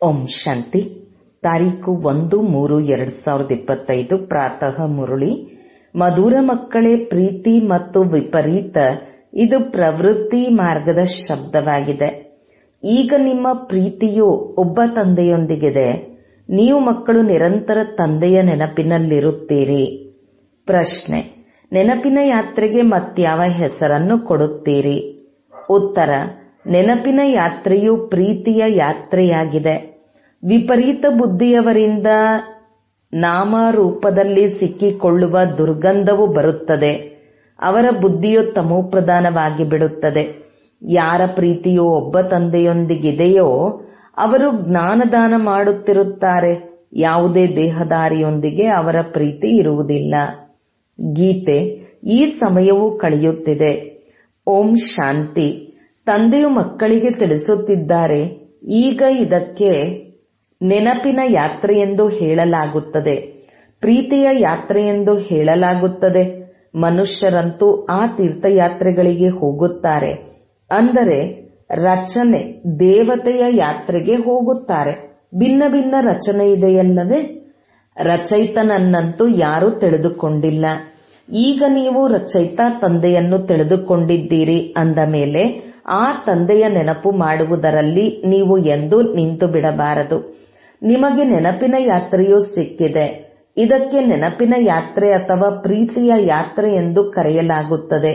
ಓಂ ಶಾಂತಿ ತಾರೀಕು ಒಂದು ಮೂರು ಎರಡ್ ಸಾವಿರದ ಇಪ್ಪತ್ತೈದು ಪ್ರಾತಃ ಮುರುಳಿ ಮಧುರ ಮಕ್ಕಳೇ ಪ್ರೀತಿ ಮತ್ತು ವಿಪರೀತ ಇದು ಪ್ರವೃತ್ತಿ ಮಾರ್ಗದ ಶಬ್ದವಾಗಿದೆ ಈಗ ನಿಮ್ಮ ಪ್ರೀತಿಯು ಒಬ್ಬ ತಂದೆಯೊಂದಿಗಿದೆ ನೀವು ಮಕ್ಕಳು ನಿರಂತರ ತಂದೆಯ ನೆನಪಿನಲ್ಲಿರುತ್ತೀರಿ ಪ್ರಶ್ನೆ ನೆನಪಿನ ಯಾತ್ರೆಗೆ ಮತ್ಯಾವ ಹೆಸರನ್ನು ಕೊಡುತ್ತೀರಿ ಉತ್ತರ ನೆನಪಿನ ಯಾತ್ರೆಯು ಪ್ರೀತಿಯ ಯಾತ್ರೆಯಾಗಿದೆ ವಿಪರೀತ ಬುದ್ಧಿಯವರಿಂದ ನಾಮ ರೂಪದಲ್ಲಿ ಸಿಕ್ಕಿಕೊಳ್ಳುವ ದುರ್ಗಂಧವು ಬರುತ್ತದೆ ಅವರ ಬುದ್ಧಿಯು ತಮೋಪ್ರಧಾನವಾಗಿ ಬಿಡುತ್ತದೆ ಯಾರ ಪ್ರೀತಿಯು ಒಬ್ಬ ತಂದೆಯೊಂದಿಗಿದೆಯೋ ಅವರು ಜ್ಞಾನದಾನ ಮಾಡುತ್ತಿರುತ್ತಾರೆ ಯಾವುದೇ ದೇಹದಾರಿಯೊಂದಿಗೆ ಅವರ ಪ್ರೀತಿ ಇರುವುದಿಲ್ಲ ಗೀತೆ ಈ ಸಮಯವು ಕಳೆಯುತ್ತಿದೆ ಓಂ ಶಾಂತಿ ತಂದೆಯು ಮಕ್ಕಳಿಗೆ ತಿಳಿಸುತ್ತಿದ್ದಾರೆ ಈಗ ಇದಕ್ಕೆ ನೆನಪಿನ ಯಾತ್ರೆ ಎಂದು ಹೇಳಲಾಗುತ್ತದೆ ಪ್ರೀತಿಯ ಯಾತ್ರೆ ಎಂದು ಹೇಳಲಾಗುತ್ತದೆ ಮನುಷ್ಯರಂತೂ ಆ ತೀರ್ಥಯಾತ್ರೆಗಳಿಗೆ ಹೋಗುತ್ತಾರೆ ಅಂದರೆ ರಚನೆ ದೇವತೆಯ ಯಾತ್ರೆಗೆ ಹೋಗುತ್ತಾರೆ ಭಿನ್ನ ಭಿನ್ನ ರಚನೆ ಇದೆಯಲ್ಲವೇ ರಚಯಿತನನ್ನಂತೂ ಯಾರೂ ತಿಳಿದುಕೊಂಡಿಲ್ಲ ಈಗ ನೀವು ರಚಯಿತ ತಂದೆಯನ್ನು ತಿಳಿದುಕೊಂಡಿದ್ದೀರಿ ಅಂದ ಮೇಲೆ ಆ ತಂದೆಯ ನೆನಪು ಮಾಡುವುದರಲ್ಲಿ ನೀವು ಎಂದೂ ನಿಂತು ಬಿಡಬಾರದು ನಿಮಗೆ ನೆನಪಿನ ಯಾತ್ರೆಯೂ ಸಿಕ್ಕಿದೆ ಇದಕ್ಕೆ ನೆನಪಿನ ಯಾತ್ರೆ ಅಥವಾ ಪ್ರೀತಿಯ ಯಾತ್ರೆ ಎಂದು ಕರೆಯಲಾಗುತ್ತದೆ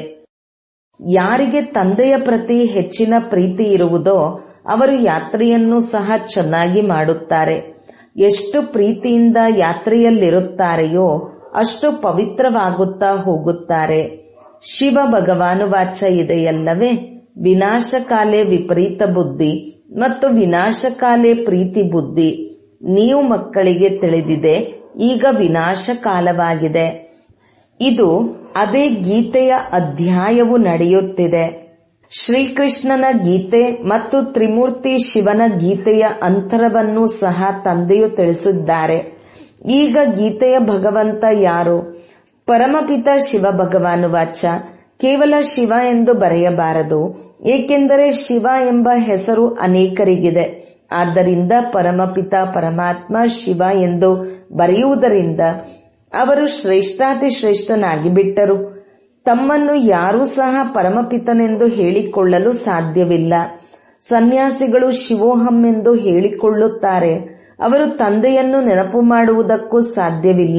ಯಾರಿಗೆ ತಂದೆಯ ಪ್ರತಿ ಹೆಚ್ಚಿನ ಪ್ರೀತಿ ಇರುವುದೋ ಅವರು ಯಾತ್ರೆಯನ್ನು ಸಹ ಚೆನ್ನಾಗಿ ಮಾಡುತ್ತಾರೆ ಎಷ್ಟು ಪ್ರೀತಿಯಿಂದ ಯಾತ್ರೆಯಲ್ಲಿರುತ್ತಾರೆಯೋ ಅಷ್ಟು ಪವಿತ್ರವಾಗುತ್ತಾ ಹೋಗುತ್ತಾರೆ ಶಿವ ಭಗವಾನುವಾಚ ಇದೆಯಲ್ಲವೇ ವಿನಾಶಕಾಲೆ ವಿಪರೀತ ಬುದ್ಧಿ ಮತ್ತು ವಿನಾಶಕಾಲೆ ಪ್ರೀತಿ ಬುದ್ಧಿ ನೀವು ಮಕ್ಕಳಿಗೆ ತಿಳಿದಿದೆ ಈಗ ವಿನಾಶ ಕಾಲವಾಗಿದೆ ಇದು ಅದೇ ಗೀತೆಯ ಅಧ್ಯಾಯವು ನಡೆಯುತ್ತಿದೆ ಶ್ರೀಕೃಷ್ಣನ ಗೀತೆ ಮತ್ತು ತ್ರಿಮೂರ್ತಿ ಶಿವನ ಗೀತೆಯ ಅಂತರವನ್ನು ಸಹ ತಂದೆಯು ತಿಳಿಸಿದ್ದಾರೆ ಈಗ ಗೀತೆಯ ಭಗವಂತ ಯಾರು ಪರಮಪಿತ ಶಿವ ಭಗವಾನುವಾಚ ಕೇವಲ ಶಿವ ಎಂದು ಬರೆಯಬಾರದು ಏಕೆಂದರೆ ಶಿವ ಎಂಬ ಹೆಸರು ಅನೇಕರಿಗಿದೆ ಆದ್ದರಿಂದ ಪರಮಪಿತ ಪರಮಾತ್ಮ ಶಿವ ಎಂದು ಬರೆಯುವುದರಿಂದ ಅವರು ಶ್ರೇಷ್ಠಾತಿ ಶ್ರೇಷ್ಠನಾಗಿ ಬಿಟ್ಟರು ತಮ್ಮನ್ನು ಯಾರೂ ಸಹ ಪರಮಪಿತನೆಂದು ಹೇಳಿಕೊಳ್ಳಲು ಸಾಧ್ಯವಿಲ್ಲ ಸನ್ಯಾಸಿಗಳು ಶಿವೋಹಂ ಎಂದು ಹೇಳಿಕೊಳ್ಳುತ್ತಾರೆ ಅವರು ತಂದೆಯನ್ನು ನೆನಪು ಮಾಡುವುದಕ್ಕೂ ಸಾಧ್ಯವಿಲ್ಲ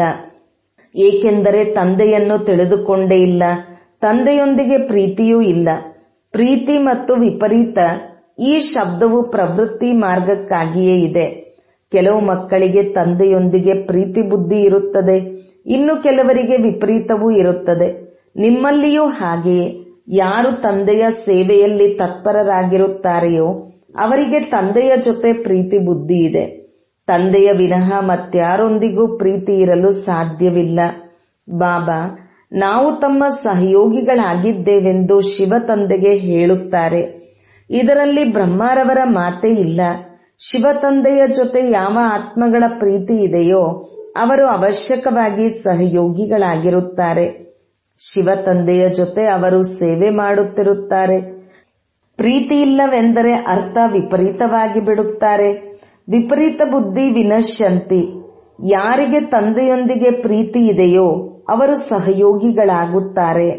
ಏಕೆಂದರೆ ತಂದೆಯನ್ನು ತಿಳಿದುಕೊಂಡೇ ಇಲ್ಲ ತಂದೆಯೊಂದಿಗೆ ಪ್ರೀತಿಯೂ ಇಲ್ಲ ಪ್ರೀತಿ ಮತ್ತು ವಿಪರೀತ ಈ ಶಬ್ದವು ಪ್ರವೃತ್ತಿ ಮಾರ್ಗಕ್ಕಾಗಿಯೇ ಇದೆ ಕೆಲವು ಮಕ್ಕಳಿಗೆ ತಂದೆಯೊಂದಿಗೆ ಪ್ರೀತಿ ಬುದ್ಧಿ ಇರುತ್ತದೆ ಇನ್ನು ಕೆಲವರಿಗೆ ವಿಪರೀತವೂ ಇರುತ್ತದೆ ನಿಮ್ಮಲ್ಲಿಯೂ ಹಾಗೆಯೇ ಯಾರು ತಂದೆಯ ಸೇವೆಯಲ್ಲಿ ತತ್ಪರರಾಗಿರುತ್ತಾರೆಯೋ ಅವರಿಗೆ ತಂದೆಯ ಜೊತೆ ಪ್ರೀತಿ ಬುದ್ಧಿ ಇದೆ ತಂದೆಯ ವಿನಃ ಮತ್ಯಾರೊಂದಿಗೂ ಪ್ರೀತಿ ಇರಲು ಸಾಧ್ಯವಿಲ್ಲ ಬಾಬಾ ನಾವು ತಮ್ಮ ಸಹಯೋಗಿಗಳಾಗಿದ್ದೇವೆಂದು ಶಿವ ತಂದೆಗೆ ಹೇಳುತ್ತಾರೆ ಇದರಲ್ಲಿ ಬ್ರಹ್ಮಾರವರ ಮಾತೇ ಇಲ್ಲ ಶಿವ ತಂದೆಯ ಜೊತೆ ಯಾವ ಆತ್ಮಗಳ ಪ್ರೀತಿ ಇದೆಯೋ ಅವರು ಅವಶ್ಯಕವಾಗಿ ಸಹಯೋಗಿಗಳಾಗಿರುತ್ತಾರೆ ಶಿವ ತಂದೆಯ ಜೊತೆ ಅವರು ಸೇವೆ ಮಾಡುತ್ತಿರುತ್ತಾರೆ ಪ್ರೀತಿ ಇಲ್ಲವೆಂದರೆ ಅರ್ಥ ವಿಪರೀತವಾಗಿ ಬಿಡುತ್ತಾರೆ ವಿಪರೀತ ಬುದ್ಧಿ ವಿನಶ್ಯಂತಿ ಯಾರಿಗೆ ತಂದೆಯೊಂದಿಗೆ ಪ್ರೀತಿ ಇದೆಯೋ ಅವರು ಸಹಯೋಗಿಗಳಾಗುತ್ತಾರೆ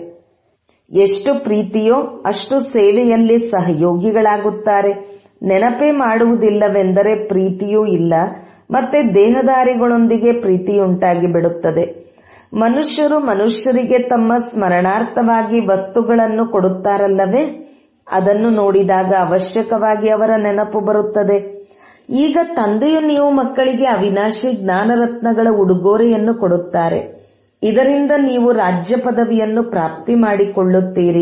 ಎಷ್ಟು ಪ್ರೀತಿಯೋ ಅಷ್ಟು ಸೇವೆಯಲ್ಲಿ ಸಹಯೋಗಿಗಳಾಗುತ್ತಾರೆ ನೆನಪೇ ಮಾಡುವುದಿಲ್ಲವೆಂದರೆ ಪ್ರೀತಿಯೂ ಇಲ್ಲ ಮತ್ತೆ ದೇಹದಾರಿಗಳೊಂದಿಗೆ ಪ್ರೀತಿಯುಂಟಾಗಿ ಬಿಡುತ್ತದೆ ಮನುಷ್ಯರು ಮನುಷ್ಯರಿಗೆ ತಮ್ಮ ಸ್ಮರಣಾರ್ಥವಾಗಿ ವಸ್ತುಗಳನ್ನು ಕೊಡುತ್ತಾರಲ್ಲವೇ ಅದನ್ನು ನೋಡಿದಾಗ ಅವಶ್ಯಕವಾಗಿ ಅವರ ನೆನಪು ಬರುತ್ತದೆ ಈಗ ತಂದೆಯು ನೀವು ಮಕ್ಕಳಿಗೆ ಅವಿನಾಶಿ ಜ್ಞಾನರತ್ನಗಳ ಉಡುಗೊರೆಯನ್ನು ಕೊಡುತ್ತಾರೆ ಇದರಿಂದ ನೀವು ರಾಜ್ಯ ಪದವಿಯನ್ನು ಪ್ರಾಪ್ತಿ ಮಾಡಿಕೊಳ್ಳುತ್ತೀರಿ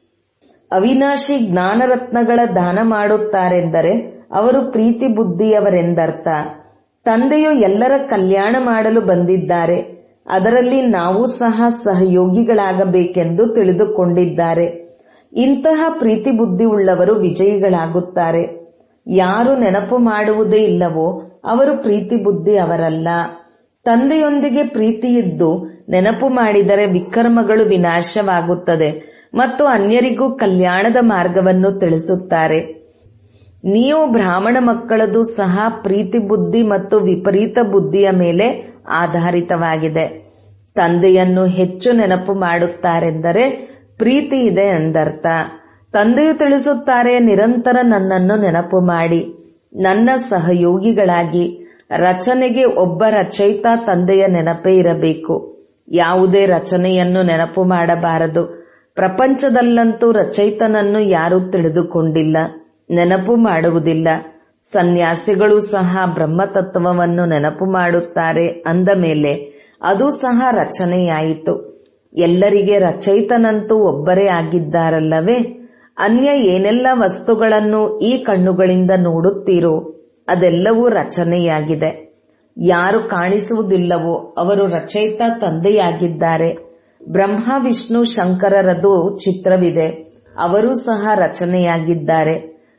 ಅವಿನಾಶಿ ಜ್ಞಾನರತ್ನಗಳ ದಾನ ಮಾಡುತ್ತಾರೆಂದರೆ ಅವರು ಪ್ರೀತಿ ಬುದ್ಧಿಯವರೆಂದರ್ಥ ತಂದೆಯು ಎಲ್ಲರ ಕಲ್ಯಾಣ ಮಾಡಲು ಬಂದಿದ್ದಾರೆ ಅದರಲ್ಲಿ ನಾವು ಸಹ ಸಹಯೋಗಿಗಳಾಗಬೇಕೆಂದು ತಿಳಿದುಕೊಂಡಿದ್ದಾರೆ ಇಂತಹ ಪ್ರೀತಿ ಬುದ್ಧಿ ಉಳ್ಳವರು ವಿಜಯಿಗಳಾಗುತ್ತಾರೆ ಯಾರು ನೆನಪು ಮಾಡುವುದೇ ಇಲ್ಲವೋ ಅವರು ಪ್ರೀತಿ ಬುದ್ಧಿ ಅವರಲ್ಲ ತಂದೆಯೊಂದಿಗೆ ಪ್ರೀತಿಯಿದ್ದು ನೆನಪು ಮಾಡಿದರೆ ವಿಕರ್ಮಗಳು ವಿನಾಶವಾಗುತ್ತದೆ ಮತ್ತು ಅನ್ಯರಿಗೂ ಕಲ್ಯಾಣದ ಮಾರ್ಗವನ್ನು ತಿಳಿಸುತ್ತಾರೆ ನೀವು ಬ್ರಾಹ್ಮಣ ಮಕ್ಕಳದು ಸಹ ಪ್ರೀತಿ ಬುದ್ಧಿ ಮತ್ತು ವಿಪರೀತ ಬುದ್ಧಿಯ ಮೇಲೆ ಆಧಾರಿತವಾಗಿದೆ ತಂದೆಯನ್ನು ಹೆಚ್ಚು ನೆನಪು ಮಾಡುತ್ತಾರೆಂದರೆ ಪ್ರೀತಿ ಇದೆ ಎಂದರ್ಥ ತಂದೆಯು ತಿಳಿಸುತ್ತಾರೆ ನಿರಂತರ ನನ್ನನ್ನು ನೆನಪು ಮಾಡಿ ನನ್ನ ಸಹಯೋಗಿಗಳಾಗಿ ರಚನೆಗೆ ಒಬ್ಬ ರಚಯಿತ ತಂದೆಯ ನೆನಪೇ ಇರಬೇಕು ಯಾವುದೇ ರಚನೆಯನ್ನು ನೆನಪು ಮಾಡಬಾರದು ಪ್ರಪಂಚದಲ್ಲಂತೂ ರಚಯಿತನನ್ನು ಯಾರೂ ತಿಳಿದುಕೊಂಡಿಲ್ಲ ನೆನಪು ಮಾಡುವುದಿಲ್ಲ ಸನ್ಯಾಸಿಗಳು ಸಹ ಬ್ರಹ್ಮತತ್ವವನ್ನು ನೆನಪು ಮಾಡುತ್ತಾರೆ ಅಂದ ಮೇಲೆ ಅದು ಸಹ ರಚನೆಯಾಯಿತು ಎಲ್ಲರಿಗೆ ರಚಯಿತನಂತೂ ಒಬ್ಬರೇ ಆಗಿದ್ದಾರಲ್ಲವೇ ಅನ್ಯ ಏನೆಲ್ಲ ವಸ್ತುಗಳನ್ನು ಈ ಕಣ್ಣುಗಳಿಂದ ನೋಡುತ್ತೀರೋ ಅದೆಲ್ಲವೂ ರಚನೆಯಾಗಿದೆ ಯಾರು ಕಾಣಿಸುವುದಿಲ್ಲವೋ ಅವರು ರಚಯಿತ ತಂದೆಯಾಗಿದ್ದಾರೆ ಬ್ರಹ್ಮ ವಿಷ್ಣು ಶಂಕರರದು ಚಿತ್ರವಿದೆ ಅವರೂ ಸಹ ರಚನೆಯಾಗಿದ್ದಾರೆ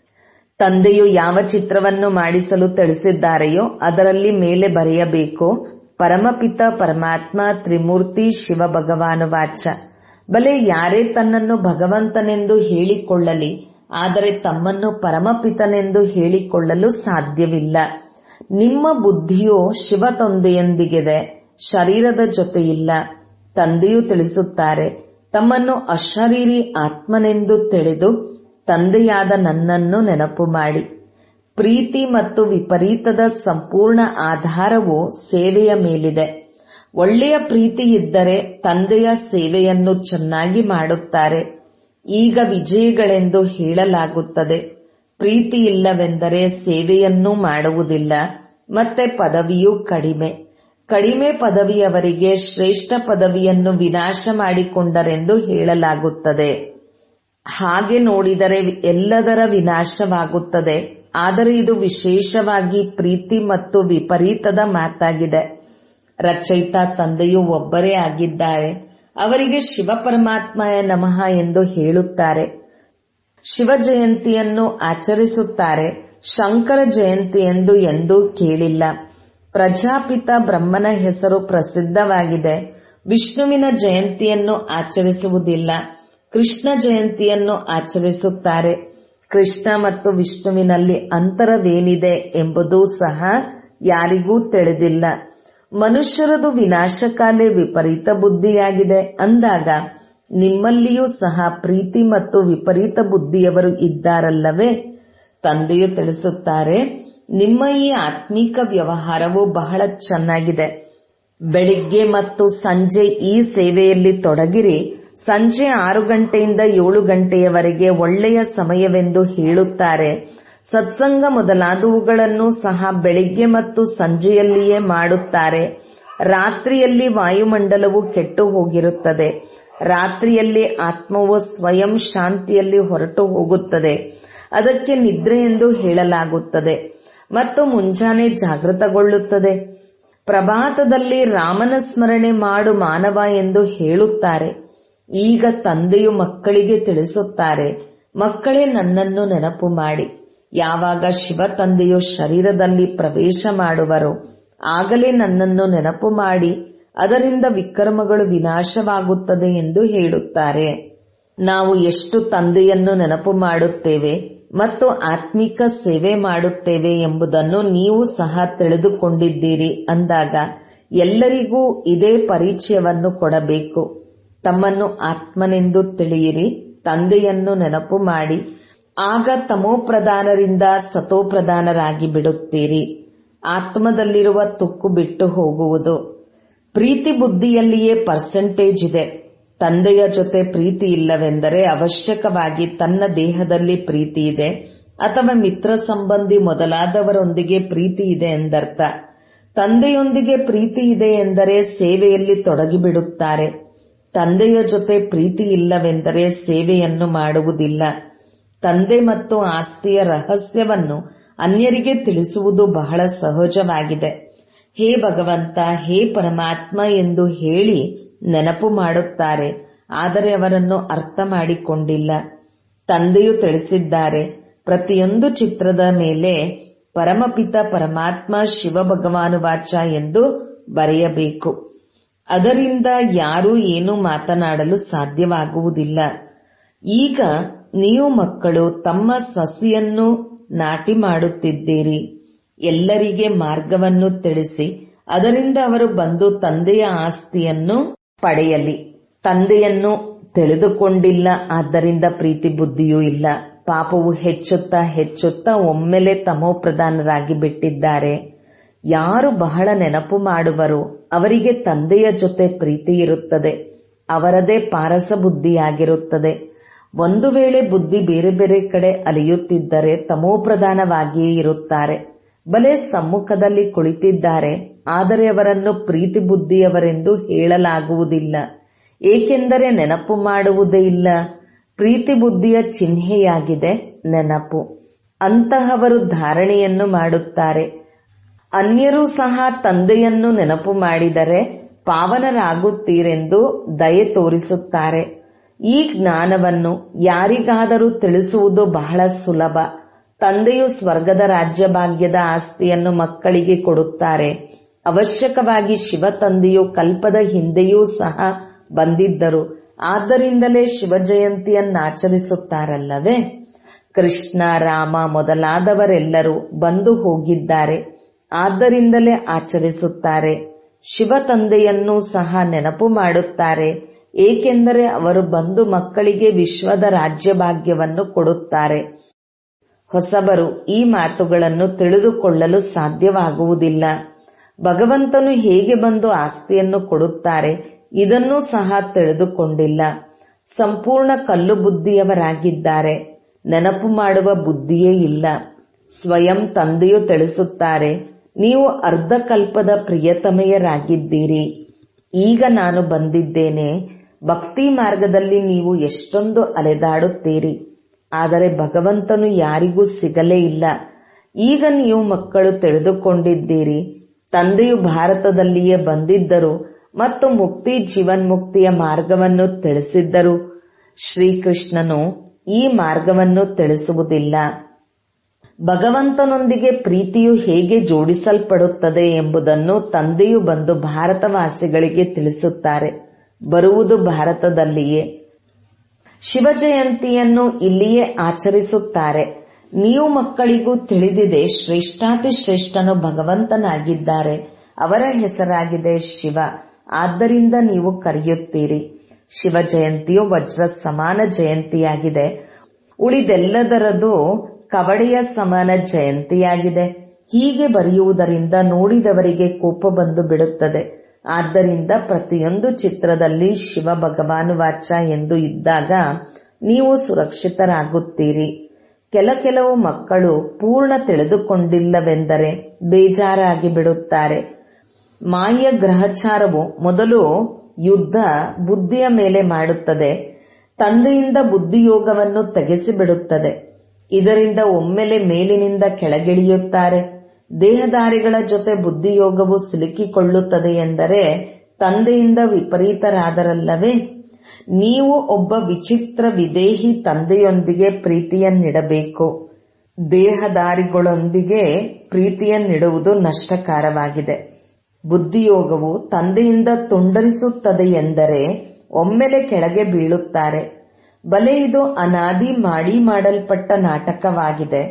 ತಂದೆಯು ಯಾವ ಚಿತ್ರವನ್ನು ಮಾಡಿಸಲು ತಿಳಿಸಿದ್ದಾರೆಯೋ ಅದರಲ್ಲಿ ಮೇಲೆ ಬರೆಯಬೇಕು ಪರಮಪಿತ ಪರಮಾತ್ಮ ತ್ರಿಮೂರ್ತಿ ಶಿವ ಭಗವಾನು ವಾಚ ಬಲೆ ಯಾರೇ ತನ್ನನ್ನು ಭಗವಂತನೆಂದು ಹೇಳಿಕೊಳ್ಳಲಿ ಆದರೆ ತಮ್ಮನ್ನು ಪರಮಪಿತನೆಂದು ಹೇಳಿಕೊಳ್ಳಲು ಸಾಧ್ಯವಿಲ್ಲ ನಿಮ್ಮ ಬುದ್ಧಿಯು ಶಿವ ತಂದೆಯೊಂದಿಗಿದೆ ಶರೀರದ ಜೊತೆಯಿಲ್ಲ ತಂದೆಯು ತಿಳಿಸುತ್ತಾರೆ ತಮ್ಮನ್ನು ಅಶರೀರಿ ಆತ್ಮನೆಂದು ತಿಳಿದು ತಂದೆಯಾದ ನನ್ನನ್ನು ನೆನಪು ಮಾಡಿ ಪ್ರೀತಿ ಮತ್ತು ವಿಪರೀತದ ಸಂಪೂರ್ಣ ಆಧಾರವು ಸೇವೆಯ ಮೇಲಿದೆ ಒಳ್ಳೆಯ ಪ್ರೀತಿ ಇದ್ದರೆ ತಂದೆಯ ಸೇವೆಯನ್ನು ಚೆನ್ನಾಗಿ ಮಾಡುತ್ತಾರೆ ಈಗ ವಿಜಯಿಗಳೆಂದು ಹೇಳಲಾಗುತ್ತದೆ ಪ್ರೀತಿ ಇಲ್ಲವೆಂದರೆ ಸೇವೆಯನ್ನೂ ಮಾಡುವುದಿಲ್ಲ ಮತ್ತೆ ಪದವಿಯೂ ಕಡಿಮೆ ಕಡಿಮೆ ಪದವಿಯವರಿಗೆ ಶ್ರೇಷ್ಠ ಪದವಿಯನ್ನು ವಿನಾಶ ಮಾಡಿಕೊಂಡರೆಂದು ಹೇಳಲಾಗುತ್ತದೆ ಹಾಗೆ ನೋಡಿದರೆ ಎಲ್ಲದರ ವಿನಾಶವಾಗುತ್ತದೆ ಆದರೆ ಇದು ವಿಶೇಷವಾಗಿ ಪ್ರೀತಿ ಮತ್ತು ವಿಪರೀತದ ಮಾತಾಗಿದೆ ರಚಯಿತ ತಂದೆಯು ಒಬ್ಬರೇ ಆಗಿದ್ದಾರೆ ಅವರಿಗೆ ಶಿವ ಪರಮಾತ್ಮಯ ನಮಃ ಎಂದು ಹೇಳುತ್ತಾರೆ ಶಿವ ಜಯಂತಿಯನ್ನು ಆಚರಿಸುತ್ತಾರೆ ಶಂಕರ ಜಯಂತಿ ಎಂದು ಎಂದೂ ಕೇಳಿಲ್ಲ ಪ್ರಜಾಪಿತ ಬ್ರಹ್ಮನ ಹೆಸರು ಪ್ರಸಿದ್ಧವಾಗಿದೆ ವಿಷ್ಣುವಿನ ಜಯಂತಿಯನ್ನು ಆಚರಿಸುವುದಿಲ್ಲ ಕೃಷ್ಣ ಜಯಂತಿಯನ್ನು ಆಚರಿಸುತ್ತಾರೆ ಕೃಷ್ಣ ಮತ್ತು ವಿಷ್ಣುವಿನಲ್ಲಿ ಅಂತರವೇನಿದೆ ಎಂಬುದೂ ಸಹ ಯಾರಿಗೂ ತಿಳಿದಿಲ್ಲ ಮನುಷ್ಯರದು ವಿನಾಶಕಾಲೆ ವಿಪರೀತ ಬುದ್ಧಿಯಾಗಿದೆ ಅಂದಾಗ ನಿಮ್ಮಲ್ಲಿಯೂ ಸಹ ಪ್ರೀತಿ ಮತ್ತು ವಿಪರೀತ ಬುದ್ಧಿಯವರು ಇದ್ದಾರಲ್ಲವೇ ತಂದೆಯು ತಿಳಿಸುತ್ತಾರೆ ನಿಮ್ಮ ಈ ಆತ್ಮೀಕ ವ್ಯವಹಾರವು ಬಹಳ ಚೆನ್ನಾಗಿದೆ ಬೆಳಿಗ್ಗೆ ಮತ್ತು ಸಂಜೆ ಈ ಸೇವೆಯಲ್ಲಿ ತೊಡಗಿರಿ ಸಂಜೆ ಆರು ಗಂಟೆಯಿಂದ ಏಳು ಗಂಟೆಯವರೆಗೆ ಒಳ್ಳೆಯ ಸಮಯವೆಂದು ಹೇಳುತ್ತಾರೆ ಸತ್ಸಂಗ ಮೊದಲಾದವುಗಳನ್ನು ಸಹ ಬೆಳಿಗ್ಗೆ ಮತ್ತು ಸಂಜೆಯಲ್ಲಿಯೇ ಮಾಡುತ್ತಾರೆ ರಾತ್ರಿಯಲ್ಲಿ ವಾಯುಮಂಡಲವು ಕೆಟ್ಟು ಹೋಗಿರುತ್ತದೆ ರಾತ್ರಿಯಲ್ಲಿ ಆತ್ಮವು ಸ್ವಯಂ ಶಾಂತಿಯಲ್ಲಿ ಹೊರಟು ಹೋಗುತ್ತದೆ ಅದಕ್ಕೆ ನಿದ್ರೆ ಎಂದು ಹೇಳಲಾಗುತ್ತದೆ ಮತ್ತು ಮುಂಜಾನೆ ಜಾಗೃತಗೊಳ್ಳುತ್ತದೆ ಪ್ರಭಾತದಲ್ಲಿ ರಾಮನ ಸ್ಮರಣೆ ಮಾಡು ಮಾನವ ಎಂದು ಹೇಳುತ್ತಾರೆ ಈಗ ತಂದೆಯು ಮಕ್ಕಳಿಗೆ ತಿಳಿಸುತ್ತಾರೆ ಮಕ್ಕಳೇ ನನ್ನನ್ನು ನೆನಪು ಮಾಡಿ ಯಾವಾಗ ಶಿವ ತಂದೆಯು ಶರೀರದಲ್ಲಿ ಪ್ರವೇಶ ಮಾಡುವರು ಆಗಲೇ ನನ್ನನ್ನು ನೆನಪು ಮಾಡಿ ಅದರಿಂದ ವಿಕ್ರಮಗಳು ವಿನಾಶವಾಗುತ್ತದೆ ಎಂದು ಹೇಳುತ್ತಾರೆ ನಾವು ಎಷ್ಟು ತಂದೆಯನ್ನು ನೆನಪು ಮಾಡುತ್ತೇವೆ ಮತ್ತು ಆತ್ಮಿಕ ಸೇವೆ ಮಾಡುತ್ತೇವೆ ಎಂಬುದನ್ನು ನೀವು ಸಹ ತಿಳಿದುಕೊಂಡಿದ್ದೀರಿ ಅಂದಾಗ ಎಲ್ಲರಿಗೂ ಇದೇ ಪರಿಚಯವನ್ನು ಕೊಡಬೇಕು ತಮ್ಮನ್ನು ಆತ್ಮನೆಂದು ತಿಳಿಯಿರಿ ತಂದೆಯನ್ನು ನೆನಪು ಮಾಡಿ ಆಗ ತಮೋಪ್ರಧಾನರಿಂದ ಸತೋಪ್ರಧಾನರಾಗಿ ಬಿಡುತ್ತೀರಿ ಆತ್ಮದಲ್ಲಿರುವ ತುಕ್ಕು ಬಿಟ್ಟು ಹೋಗುವುದು ಪ್ರೀತಿ ಬುದ್ಧಿಯಲ್ಲಿಯೇ ಪರ್ಸೆಂಟೇಜ್ ಇದೆ ತಂದೆಯ ಜೊತೆ ಪ್ರೀತಿ ಇಲ್ಲವೆಂದರೆ ಅವಶ್ಯಕವಾಗಿ ತನ್ನ ದೇಹದಲ್ಲಿ ಪ್ರೀತಿ ಇದೆ ಅಥವಾ ಮಿತ್ರ ಸಂಬಂಧಿ ಮೊದಲಾದವರೊಂದಿಗೆ ಪ್ರೀತಿ ಇದೆ ಎಂದರ್ಥ ತಂದೆಯೊಂದಿಗೆ ಪ್ರೀತಿ ಇದೆ ಎಂದರೆ ಸೇವೆಯಲ್ಲಿ ತೊಡಗಿಬಿಡುತ್ತಾರೆ ತಂದೆಯ ಜೊತೆ ಪ್ರೀತಿ ಇಲ್ಲವೆಂದರೆ ಸೇವೆಯನ್ನು ಮಾಡುವುದಿಲ್ಲ ತಂದೆ ಮತ್ತು ಆಸ್ತಿಯ ರಹಸ್ಯವನ್ನು ಅನ್ಯರಿಗೆ ತಿಳಿಸುವುದು ಬಹಳ ಸಹಜವಾಗಿದೆ ಹೇ ಭಗವಂತ ಹೇ ಪರಮಾತ್ಮ ಎಂದು ಹೇಳಿ ನೆನಪು ಮಾಡುತ್ತಾರೆ ಆದರೆ ಅವರನ್ನು ಅರ್ಥ ಮಾಡಿಕೊಂಡಿಲ್ಲ ತಂದೆಯು ತಿಳಿಸಿದ್ದಾರೆ ಪ್ರತಿಯೊಂದು ಚಿತ್ರದ ಮೇಲೆ ಪರಮಪಿತ ಪರಮಾತ್ಮ ಶಿವ ಭಗವಾನು ವಾಚ ಎಂದು ಬರೆಯಬೇಕು ಅದರಿಂದ ಯಾರೂ ಏನೂ ಮಾತನಾಡಲು ಸಾಧ್ಯವಾಗುವುದಿಲ್ಲ ಈಗ ನೀವು ಮಕ್ಕಳು ತಮ್ಮ ಸಸಿಯನ್ನು ನಾಟಿ ಮಾಡುತ್ತಿದ್ದೀರಿ ಎಲ್ಲರಿಗೆ ಮಾರ್ಗವನ್ನು ತಿಳಿಸಿ ಅದರಿಂದ ಅವರು ಬಂದು ತಂದೆಯ ಆಸ್ತಿಯನ್ನು ಪಡೆಯಲಿ ತಂದೆಯನ್ನು ತಿಳಿದುಕೊಂಡಿಲ್ಲ ಆದ್ದರಿಂದ ಪ್ರೀತಿ ಬುದ್ಧಿಯೂ ಇಲ್ಲ ಪಾಪವು ಹೆಚ್ಚುತ್ತಾ ಹೆಚ್ಚುತ್ತಾ ಒಮ್ಮೆಲೆ ತಮೋಪ್ರಧಾನರಾಗಿ ಬಿಟ್ಟಿದ್ದಾರೆ ಯಾರು ಬಹಳ ನೆನಪು ಮಾಡುವರು ಅವರಿಗೆ ತಂದೆಯ ಜೊತೆ ಪ್ರೀತಿ ಇರುತ್ತದೆ ಅವರದೇ ಪಾರಸ ಬುದ್ಧಿಯಾಗಿರುತ್ತದೆ ಒಂದು ವೇಳೆ ಬುದ್ಧಿ ಬೇರೆ ಬೇರೆ ಕಡೆ ಅಲಿಯುತ್ತಿದ್ದರೆ ತಮೋಪ್ರಧಾನವಾಗಿಯೇ ಇರುತ್ತಾರೆ ಬಲೆ ಸಮ್ಮುಖದಲ್ಲಿ ಕುಳಿತಿದ್ದಾರೆ ಆದರೆ ಅವರನ್ನು ಪ್ರೀತಿ ಬುದ್ಧಿಯವರೆಂದು ಹೇಳಲಾಗುವುದಿಲ್ಲ ಏಕೆಂದರೆ ನೆನಪು ಮಾಡುವುದೇ ಇಲ್ಲ ಪ್ರೀತಿ ಬುದ್ಧಿಯ ಚಿಹ್ನೆಯಾಗಿದೆ ನೆನಪು ಅಂತಹವರು ಧಾರಣೆಯನ್ನು ಮಾಡುತ್ತಾರೆ ಅನ್ಯರೂ ಸಹ ತಂದೆಯನ್ನು ನೆನಪು ಮಾಡಿದರೆ ಪಾವನರಾಗುತ್ತೀರೆಂದು ದಯೆ ತೋರಿಸುತ್ತಾರೆ ಈ ಜ್ಞಾನವನ್ನು ಯಾರಿಗಾದರೂ ತಿಳಿಸುವುದು ಬಹಳ ಸುಲಭ ತಂದೆಯು ಸ್ವರ್ಗದ ರಾಜ್ಯಭಾಗ್ಯದ ಆಸ್ತಿಯನ್ನು ಮಕ್ಕಳಿಗೆ ಕೊಡುತ್ತಾರೆ ಅವಶ್ಯಕವಾಗಿ ಶಿವ ತಂದೆಯು ಕಲ್ಪದ ಹಿಂದೆಯೂ ಸಹ ಬಂದಿದ್ದರು ಆದ್ದರಿಂದಲೇ ಶಿವ ಜಯಂತಿಯನ್ನಾಚರಿಸುತ್ತಾರಲ್ಲವೇ ಕೃಷ್ಣ ರಾಮ ಮೊದಲಾದವರೆಲ್ಲರೂ ಬಂದು ಹೋಗಿದ್ದಾರೆ ಆದ್ದರಿಂದಲೇ ಆಚರಿಸುತ್ತಾರೆ ಶಿವ ತಂದೆಯನ್ನೂ ಸಹ ನೆನಪು ಮಾಡುತ್ತಾರೆ ಏಕೆಂದರೆ ಅವರು ಬಂದು ಮಕ್ಕಳಿಗೆ ವಿಶ್ವದ ರಾಜ್ಯಭಾಗ್ಯವನ್ನು ಕೊಡುತ್ತಾರೆ ಹೊಸಬರು ಈ ಮಾತುಗಳನ್ನು ತಿಳಿದುಕೊಳ್ಳಲು ಸಾಧ್ಯವಾಗುವುದಿಲ್ಲ ಭಗವಂತನು ಹೇಗೆ ಬಂದು ಆಸ್ತಿಯನ್ನು ಕೊಡುತ್ತಾರೆ ಇದನ್ನೂ ಸಹ ತಿಳಿದುಕೊಂಡಿಲ್ಲ ಸಂಪೂರ್ಣ ಕಲ್ಲು ಬುದ್ಧಿಯವರಾಗಿದ್ದಾರೆ ನೆನಪು ಮಾಡುವ ಬುದ್ಧಿಯೇ ಇಲ್ಲ ಸ್ವಯಂ ತಂದೆಯು ತಿಳಿಸುತ್ತಾರೆ ನೀವು ಅರ್ಧಕಲ್ಪದ ಪ್ರಿಯತಮೆಯರಾಗಿದ್ದೀರಿ ಈಗ ನಾನು ಬಂದಿದ್ದೇನೆ ಭಕ್ತಿ ಮಾರ್ಗದಲ್ಲಿ ನೀವು ಎಷ್ಟೊಂದು ಅಲೆದಾಡುತ್ತೀರಿ ಆದರೆ ಭಗವಂತನು ಯಾರಿಗೂ ಸಿಗಲೇ ಇಲ್ಲ ಈಗ ನೀವು ಮಕ್ಕಳು ತಿಳಿದುಕೊಂಡಿದ್ದೀರಿ ತಂದೆಯು ಭಾರತದಲ್ಲಿಯೇ ಬಂದಿದ್ದರು ಮತ್ತು ಮುಕ್ತಿ ಜೀವನ್ಮುಕ್ತಿಯ ಮಾರ್ಗವನ್ನು ತಿಳಿಸಿದ್ದರು ಶ್ರೀಕೃಷ್ಣನು ಈ ಮಾರ್ಗವನ್ನು ತಿಳಿಸುವುದಿಲ್ಲ ಭಗವಂತನೊಂದಿಗೆ ಪ್ರೀತಿಯು ಹೇಗೆ ಜೋಡಿಸಲ್ಪಡುತ್ತದೆ ಎಂಬುದನ್ನು ತಂದೆಯು ಬಂದು ಭಾರತವಾಸಿಗಳಿಗೆ ತಿಳಿಸುತ್ತಾರೆ ಬರುವುದು ಭಾರತದಲ್ಲಿಯೇ ಶಿವ ಜಯಂತಿಯನ್ನು ಇಲ್ಲಿಯೇ ಆಚರಿಸುತ್ತಾರೆ ನೀವು ಮಕ್ಕಳಿಗೂ ತಿಳಿದಿದೆ ಶ್ರೇಷ್ಠಾತಿ ಶ್ರೇಷ್ಠನು ಭಗವಂತನಾಗಿದ್ದಾರೆ ಅವರ ಹೆಸರಾಗಿದೆ ಶಿವ ಆದ್ದರಿಂದ ನೀವು ಕರೆಯುತ್ತೀರಿ ಶಿವ ಜಯಂತಿಯು ವಜ್ರ ಸಮಾನ ಜಯಂತಿಯಾಗಿದೆ ಉಳಿದೆಲ್ಲದರದು ಕವಡೆಯ ಸಮಾನ ಜಯಂತಿಯಾಗಿದೆ ಹೀಗೆ ಬರೆಯುವುದರಿಂದ ನೋಡಿದವರಿಗೆ ಕೋಪ ಬಂದು ಬಿಡುತ್ತದೆ ಆದ್ದರಿಂದ ಪ್ರತಿಯೊಂದು ಚಿತ್ರದಲ್ಲಿ ಶಿವ ಭಗವಾನು ವಾಚ ಎಂದು ಇದ್ದಾಗ ನೀವು ಸುರಕ್ಷಿತರಾಗುತ್ತೀರಿ ಕೆಲ ಕೆಲವು ಮಕ್ಕಳು ಪೂರ್ಣ ತಿಳಿದುಕೊಂಡಿಲ್ಲವೆಂದರೆ ಬೇಜಾರಾಗಿ ಬಿಡುತ್ತಾರೆ ಮಾಯ ಗ್ರಹಚಾರವು ಮೊದಲು ಯುದ್ಧ ಬುದ್ಧಿಯ ಮೇಲೆ ಮಾಡುತ್ತದೆ ತಂದೆಯಿಂದ ಬುದ್ಧಿಯೋಗವನ್ನು ತೆಗೆಸಿಬಿಡುತ್ತದೆ ಇದರಿಂದ ಒಮ್ಮೆಲೆ ಮೇಲಿನಿಂದ ಕೆಳಗಿಳಿಯುತ್ತಾರೆ ದೇಹದಾರಿಗಳ ಜೊತೆ ಬುದ್ಧಿಯೋಗವು ಸಿಲುಕಿಕೊಳ್ಳುತ್ತದೆ ಎಂದರೆ ತಂದೆಯಿಂದ ವಿಪರೀತರಾದರಲ್ಲವೇ ನೀವು ಒಬ್ಬ ವಿಚಿತ್ರ ವಿದೇಹಿ ತಂದೆಯೊಂದಿಗೆ ಪ್ರೀತಿಯನ್ನಿಡಬೇಕು ದೇಹದಾರಿಗಳೊಂದಿಗೆ ಪ್ರೀತಿಯನ್ನಿಡುವುದು ನಷ್ಟಕರವಾಗಿದೆ ಬುದ್ಧಿಯೋಗವು ತಂದೆಯಿಂದ ತುಂಡರಿಸುತ್ತದೆ ಎಂದರೆ ಒಮ್ಮೆಲೆ ಕೆಳಗೆ ಬೀಳುತ್ತಾರೆ ಬಲೆ ಇದು ಅನಾದಿ ಮಾಡಿ ಮಾಡಲ್ಪಟ್ಟ ನಾಟಕವಾಗಿದೆ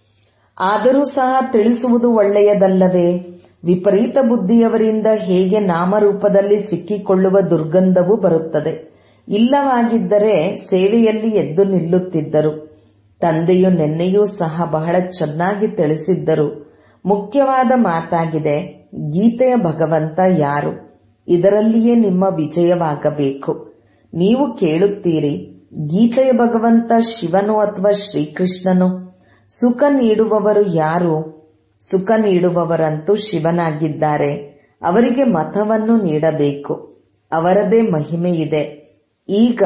ಆದರೂ ಸಹ ತಿಳಿಸುವುದು ಒಳ್ಳೆಯದಲ್ಲವೇ ವಿಪರೀತ ಬುದ್ಧಿಯವರಿಂದ ಹೇಗೆ ನಾಮರೂಪದಲ್ಲಿ ಸಿಕ್ಕಿಕೊಳ್ಳುವ ದುರ್ಗಂಧವು ಬರುತ್ತದೆ ಇಲ್ಲವಾಗಿದ್ದರೆ ಸೇವೆಯಲ್ಲಿ ಎದ್ದು ನಿಲ್ಲುತ್ತಿದ್ದರು ತಂದೆಯು ನಿನ್ನೆಯೂ ಸಹ ಬಹಳ ಚೆನ್ನಾಗಿ ತಿಳಿಸಿದ್ದರು ಮುಖ್ಯವಾದ ಮಾತಾಗಿದೆ ಗೀತೆಯ ಭಗವಂತ ಯಾರು ಇದರಲ್ಲಿಯೇ ನಿಮ್ಮ ವಿಜಯವಾಗಬೇಕು ನೀವು ಕೇಳುತ್ತೀರಿ ಗೀತೆಯ ಭಗವಂತ ಶಿವನು ಅಥವಾ ಶ್ರೀಕೃಷ್ಣನು ಸುಖ ನೀಡುವವರು ಯಾರು ಸುಖ ನೀಡುವವರಂತೂ ಶಿವನಾಗಿದ್ದಾರೆ ಅವರಿಗೆ ಮತವನ್ನು ನೀಡಬೇಕು ಅವರದೇ ಮಹಿಮೆ ಇದೆ ಈಗ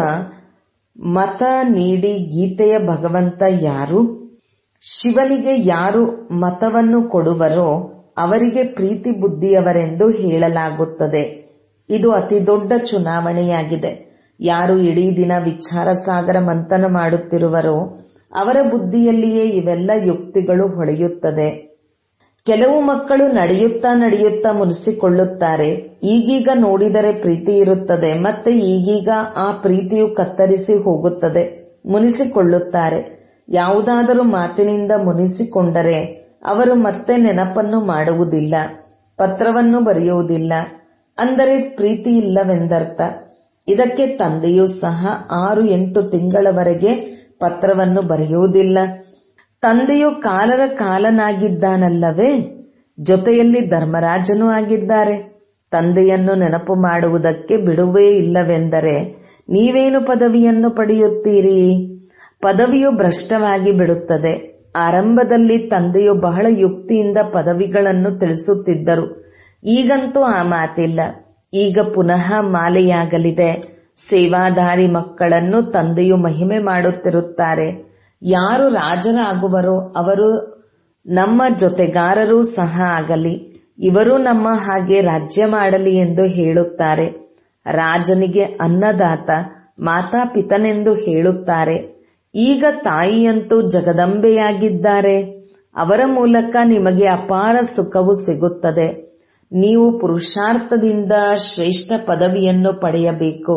ಮತ ನೀಡಿ ಗೀತೆಯ ಭಗವಂತ ಯಾರು ಶಿವನಿಗೆ ಯಾರು ಮತವನ್ನು ಕೊಡುವರೋ ಅವರಿಗೆ ಪ್ರೀತಿ ಬುದ್ಧಿಯವರೆಂದು ಹೇಳಲಾಗುತ್ತದೆ ಇದು ಅತಿ ದೊಡ್ಡ ಚುನಾವಣೆಯಾಗಿದೆ ಯಾರು ಇಡೀ ದಿನ ವಿಚಾರ ಸಾಗರ ಮಂಥನ ಮಾಡುತ್ತಿರುವರೋ ಅವರ ಬುದ್ಧಿಯಲ್ಲಿಯೇ ಇವೆಲ್ಲ ಯುಕ್ತಿಗಳು ಹೊಳೆಯುತ್ತದೆ ಕೆಲವು ಮಕ್ಕಳು ನಡೆಯುತ್ತಾ ನಡೆಯುತ್ತಾ ಮುನಿಸಿಕೊಳ್ಳುತ್ತಾರೆ ಈಗೀಗ ನೋಡಿದರೆ ಪ್ರೀತಿ ಇರುತ್ತದೆ ಮತ್ತೆ ಈಗೀಗ ಆ ಪ್ರೀತಿಯು ಕತ್ತರಿಸಿ ಹೋಗುತ್ತದೆ ಮುನಿಸಿಕೊಳ್ಳುತ್ತಾರೆ ಯಾವುದಾದರೂ ಮಾತಿನಿಂದ ಮುನಿಸಿಕೊಂಡರೆ ಅವರು ಮತ್ತೆ ನೆನಪನ್ನು ಮಾಡುವುದಿಲ್ಲ ಪತ್ರವನ್ನು ಬರೆಯುವುದಿಲ್ಲ ಅಂದರೆ ಪ್ರೀತಿ ಇಲ್ಲವೆಂದರ್ಥ ಇದಕ್ಕೆ ತಂದೆಯೂ ಸಹ ಆರು ಎಂಟು ತಿಂಗಳವರೆಗೆ ಪತ್ರವನ್ನು ಬರೆಯುವುದಿಲ್ಲ ತಂದೆಯು ಕಾಲರ ಕಾಲನಾಗಿದ್ದಾನಲ್ಲವೇ ಜೊತೆಯಲ್ಲಿ ಧರ್ಮರಾಜನೂ ಆಗಿದ್ದಾರೆ ತಂದೆಯನ್ನು ನೆನಪು ಮಾಡುವುದಕ್ಕೆ ಬಿಡುವೇ ಇಲ್ಲವೆಂದರೆ ನೀವೇನು ಪದವಿಯನ್ನು ಪಡೆಯುತ್ತೀರಿ ಪದವಿಯು ಭ್ರಷ್ಟವಾಗಿ ಬಿಡುತ್ತದೆ ಆರಂಭದಲ್ಲಿ ತಂದೆಯು ಬಹಳ ಯುಕ್ತಿಯಿಂದ ಪದವಿಗಳನ್ನು ತಿಳಿಸುತ್ತಿದ್ದರು ಈಗಂತೂ ಆ ಮಾತಿಲ್ಲ ಈಗ ಪುನಃ ಮಾಲೆಯಾಗಲಿದೆ ಸೇವಾದಾರಿ ಮಕ್ಕಳನ್ನು ತಂದೆಯು ಮಹಿಮೆ ಮಾಡುತ್ತಿರುತ್ತಾರೆ ಯಾರು ರಾಜರಾಗುವರೋ ಅವರು ನಮ್ಮ ಜೊತೆಗಾರರೂ ಸಹ ಆಗಲಿ ಇವರು ನಮ್ಮ ಹಾಗೆ ರಾಜ್ಯ ಮಾಡಲಿ ಎಂದು ಹೇಳುತ್ತಾರೆ ರಾಜನಿಗೆ ಅನ್ನದಾತ ಮಾತಾಪಿತನೆಂದು ಹೇಳುತ್ತಾರೆ ಈಗ ತಾಯಿಯಂತೂ ಜಗದಂಬೆಯಾಗಿದ್ದಾರೆ ಅವರ ಮೂಲಕ ನಿಮಗೆ ಅಪಾರ ಸುಖವು ಸಿಗುತ್ತದೆ ನೀವು ಪುರುಷಾರ್ಥದಿಂದ ಶ್ರೇಷ್ಠ ಪದವಿಯನ್ನು ಪಡೆಯಬೇಕು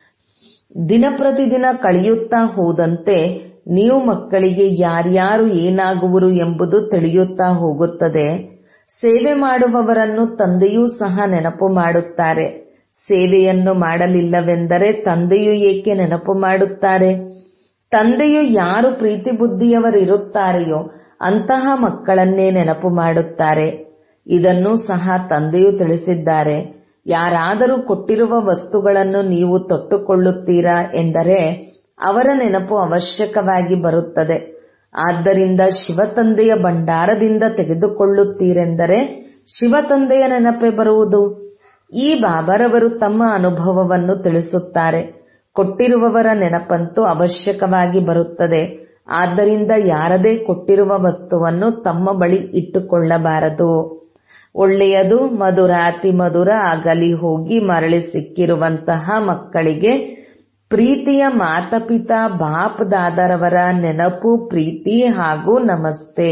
ದಿನ ಪ್ರತಿದಿನ ಕಳೆಯುತ್ತಾ ಹೋದಂತೆ ನೀವು ಮಕ್ಕಳಿಗೆ ಯಾರ್ಯಾರು ಏನಾಗುವರು ಎಂಬುದು ತಿಳಿಯುತ್ತಾ ಹೋಗುತ್ತದೆ ಸೇವೆ ಮಾಡುವವರನ್ನು ತಂದೆಯೂ ಸಹ ನೆನಪು ಮಾಡುತ್ತಾರೆ ಸೇವೆಯನ್ನು ಮಾಡಲಿಲ್ಲವೆಂದರೆ ತಂದೆಯು ಏಕೆ ನೆನಪು ಮಾಡುತ್ತಾರೆ ತಂದೆಯು ಯಾರು ಪ್ರೀತಿ ಬುದ್ಧಿಯವರಿರುತ್ತಾರೆಯೋ ಅಂತಹ ಮಕ್ಕಳನ್ನೇ ನೆನಪು ಮಾಡುತ್ತಾರೆ ಇದನ್ನು ಸಹ ತಂದೆಯು ತಿಳಿಸಿದ್ದಾರೆ ಯಾರಾದರೂ ಕೊಟ್ಟಿರುವ ವಸ್ತುಗಳನ್ನು ನೀವು ತೊಟ್ಟುಕೊಳ್ಳುತ್ತೀರಾ ಎಂದರೆ ಅವರ ನೆನಪು ಅವಶ್ಯಕವಾಗಿ ಬರುತ್ತದೆ ಆದ್ದರಿಂದ ಶಿವತಂದೆಯ ಭಂಡಾರದಿಂದ ತೆಗೆದುಕೊಳ್ಳುತ್ತೀರೆಂದರೆ ಶಿವತಂದೆಯ ನೆನಪೇ ಬರುವುದು ಈ ಬಾಬರವರು ತಮ್ಮ ಅನುಭವವನ್ನು ತಿಳಿಸುತ್ತಾರೆ ಕೊಟ್ಟಿರುವವರ ನೆನಪಂತೂ ಅವಶ್ಯಕವಾಗಿ ಬರುತ್ತದೆ ಆದ್ದರಿಂದ ಯಾರದೇ ಕೊಟ್ಟಿರುವ ವಸ್ತುವನ್ನು ತಮ್ಮ ಬಳಿ ಇಟ್ಟುಕೊಳ್ಳಬಾರದು ಒಳ್ಳೆಯದು ಮಧುರ ಅತಿ ಮಧುರ ಆಗಲಿ ಹೋಗಿ ಮರಳಿ ಸಿಕ್ಕಿರುವಂತಹ ಮಕ್ಕಳಿಗೆ ಪ್ರೀತಿಯ ಮಾತಪಿತಾ ಬಾಪ್ ದಾದರವರ ನೆನಪು ಪ್ರೀತಿ ಹಾಗೂ ನಮಸ್ತೆ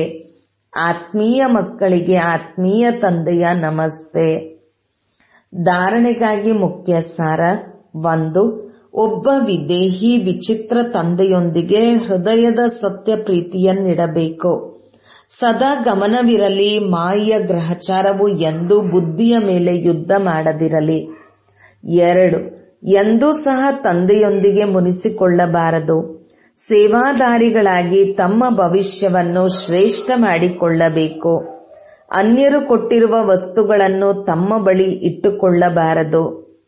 ಆತ್ಮೀಯ ಮಕ್ಕಳಿಗೆ ಆತ್ಮೀಯ ತಂದೆಯ ನಮಸ್ತೆ ಧಾರಣೆಗಾಗಿ ಮುಖ್ಯ ಸಾರ ಒಂದು ಒಬ್ಬ ವಿದೇಹಿ ವಿಚಿತ್ರ ತಂದೆಯೊಂದಿಗೆ ಹೃದಯದ ಸತ್ಯ ಪ್ರೀತಿಯನ್ನಿಡಬೇಕು ಸದಾ ಗಮನವಿರಲಿ ಮಾಯ ಗ್ರಹಚಾರವು ಎಂದೂ ಬುದ್ಧಿಯ ಮೇಲೆ ಯುದ್ಧ ಮಾಡದಿರಲಿ ಎರಡು ಎಂದೂ ಸಹ ತಂದೆಯೊಂದಿಗೆ ಮುನಿಸಿಕೊಳ್ಳಬಾರದು ಸೇವಾದಾರಿಗಳಾಗಿ ತಮ್ಮ ಭವಿಷ್ಯವನ್ನು ಶ್ರೇಷ್ಠ ಮಾಡಿಕೊಳ್ಳಬೇಕು ಅನ್ಯರು ಕೊಟ್ಟಿರುವ ವಸ್ತುಗಳನ್ನು ತಮ್ಮ ಬಳಿ ಇಟ್ಟುಕೊಳ್ಳಬಾರದು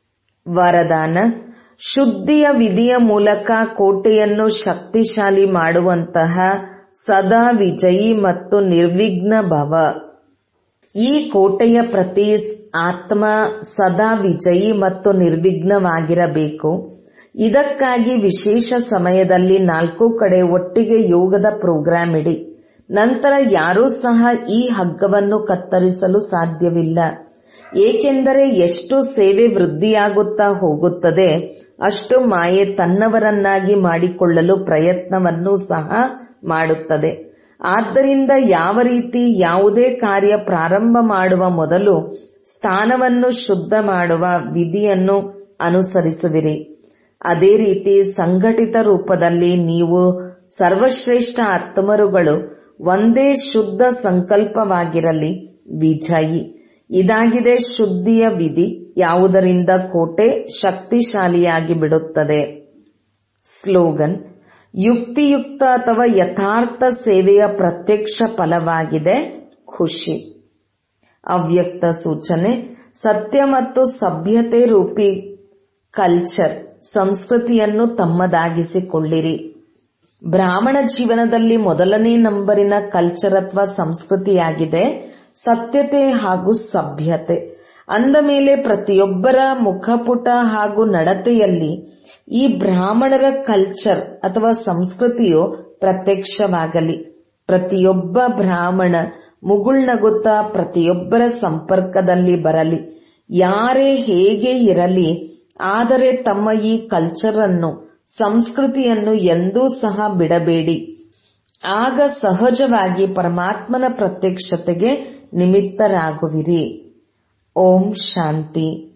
ವರದಾನ ಶುದ್ಧಿಯ ವಿಧಿಯ ಮೂಲಕ ಕೋಟೆಯನ್ನು ಶಕ್ತಿಶಾಲಿ ಮಾಡುವಂತಹ ಸದಾ ವಿಜಯಿ ಮತ್ತು ನಿರ್ವಿಘ್ನ ಭವ ಈ ಕೋಟೆಯ ಪ್ರತಿ ಆತ್ಮ ಸದಾ ವಿಜಯಿ ಮತ್ತು ನಿರ್ವಿಘ್ನವಾಗಿರಬೇಕು ಇದಕ್ಕಾಗಿ ವಿಶೇಷ ಸಮಯದಲ್ಲಿ ನಾಲ್ಕು ಕಡೆ ಒಟ್ಟಿಗೆ ಯೋಗದ ಪ್ರೋಗ್ರಾಂ ಇಡಿ ನಂತರ ಯಾರೂ ಸಹ ಈ ಹಗ್ಗವನ್ನು ಕತ್ತರಿಸಲು ಸಾಧ್ಯವಿಲ್ಲ ಏಕೆಂದರೆ ಎಷ್ಟು ಸೇವೆ ವೃದ್ಧಿಯಾಗುತ್ತಾ ಹೋಗುತ್ತದೆ ಅಷ್ಟು ಮಾಯೆ ತನ್ನವರನ್ನಾಗಿ ಮಾಡಿಕೊಳ್ಳಲು ಪ್ರಯತ್ನವನ್ನು ಸಹ ಮಾಡುತ್ತದೆ ಆದ್ದರಿಂದ ಯಾವ ರೀತಿ ಯಾವುದೇ ಕಾರ್ಯ ಪ್ರಾರಂಭ ಮಾಡುವ ಮೊದಲು ಸ್ಥಾನವನ್ನು ಶುದ್ಧ ಮಾಡುವ ವಿಧಿಯನ್ನು ಅನುಸರಿಸುವಿರಿ ಅದೇ ರೀತಿ ಸಂಘಟಿತ ರೂಪದಲ್ಲಿ ನೀವು ಸರ್ವಶ್ರೇಷ್ಠ ಆತ್ಮರುಗಳು ಒಂದೇ ಶುದ್ಧ ಸಂಕಲ್ಪವಾಗಿರಲಿ ವಿಜಯಿ ಇದಾಗಿದೆ ಶುದ್ಧಿಯ ವಿಧಿ ಯಾವುದರಿಂದ ಕೋಟೆ ಶಕ್ತಿಶಾಲಿಯಾಗಿ ಬಿಡುತ್ತದೆ ಸ್ಲೋಗನ್ ಯುಕ್ತಿಯುಕ್ತ ಅಥವಾ ಯಥಾರ್ಥ ಸೇವೆಯ ಪ್ರತ್ಯಕ್ಷ ಫಲವಾಗಿದೆ ಖುಷಿ ಅವ್ಯಕ್ತ ಸೂಚನೆ ಸತ್ಯ ಮತ್ತು ಸಭ್ಯತೆ ರೂಪಿ ಕಲ್ಚರ್ ಸಂಸ್ಕೃತಿಯನ್ನು ತಮ್ಮದಾಗಿಸಿಕೊಳ್ಳಿರಿ ಬ್ರಾಹ್ಮಣ ಜೀವನದಲ್ಲಿ ಮೊದಲನೇ ನಂಬರಿನ ಕಲ್ಚರ್ ಅಥವಾ ಸಂಸ್ಕೃತಿಯಾಗಿದೆ ಸತ್ಯತೆ ಹಾಗೂ ಸಭ್ಯತೆ ಅಂದ ಮೇಲೆ ಪ್ರತಿಯೊಬ್ಬರ ಮುಖಪುಟ ಹಾಗೂ ನಡತೆಯಲ್ಲಿ ಈ ಬ್ರಾಹ್ಮಣರ ಕಲ್ಚರ್ ಅಥವಾ ಸಂಸ್ಕೃತಿಯು ಪ್ರತ್ಯಕ್ಷವಾಗಲಿ ಪ್ರತಿಯೊಬ್ಬ ಬ್ರಾಹ್ಮಣ ಮುಗುಳ್ನಗುತ್ತಾ ಪ್ರತಿಯೊಬ್ಬರ ಸಂಪರ್ಕದಲ್ಲಿ ಬರಲಿ ಯಾರೇ ಹೇಗೆ ಇರಲಿ ಆದರೆ ತಮ್ಮ ಈ ಕಲ್ಚರ್ ಅನ್ನು ಸಂಸ್ಕೃತಿಯನ್ನು ಎಂದೂ ಸಹ ಬಿಡಬೇಡಿ ಆಗ ಸಹಜವಾಗಿ ಪರಮಾತ್ಮನ ಪ್ರತ್ಯಕ್ಷತೆಗೆ ನಿಮಿತ್ತರಾಗುವಿರಿ ಓಂ ಶಾಂತಿ